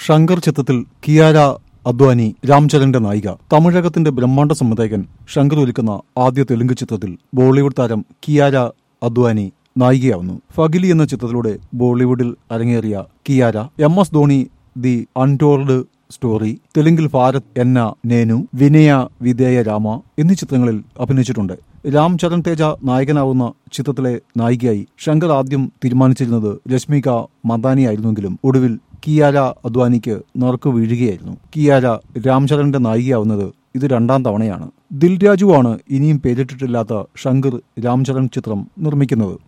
ശങ്കർ ചിത്രത്തിൽ കിയാര അദ്വാനി രാംചരന്റെ നായിക തമിഴകത്തിന്റെ ബ്രഹ്മാണ്ഡ സംവിധായകൻ ശങ്കർ ഒരുക്കുന്ന ആദ്യ തെലുങ്ക് ചിത്രത്തിൽ ബോളിവുഡ് താരം കിയാര അദ്വാനി നായികയാവുന്നു ഫഗിലി എന്ന ചിത്രത്തിലൂടെ ബോളിവുഡിൽ അരങ്ങേറിയ Kiara M S Dhoni the untold story തെലുങ്കിൽ ഭാരത് എന്ന നേനു വിനയ വിധേയ രാമ എന്നീ ചിത്രങ്ങളിൽ അഭിനയിച്ചിട്ടുണ്ട് രാം ചരൺ തേജ നായകനാവുന്ന ചിത്രത്തിലെ നായികയായി ശങ്കർ ആദ്യം തീരുമാനിച്ചിരുന്നത് രശ്മിക മദാനിയായിരുന്നെങ്കിലും ഒടുവിൽ കിയാര അദ്വാനിക്ക് നറുക്ക് വീഴുകയായിരുന്നു കിയാര രാംചരന്റെ നായികയാവുന്നത് ഇത് രണ്ടാം തവണയാണ് ദിൽ രാജുവാണ് ഇനിയും പേരിട്ടിട്ടില്ലാത്ത ശങ്കർ രാംചരൺ ചിത്രം നിർമ്മിക്കുന്നത്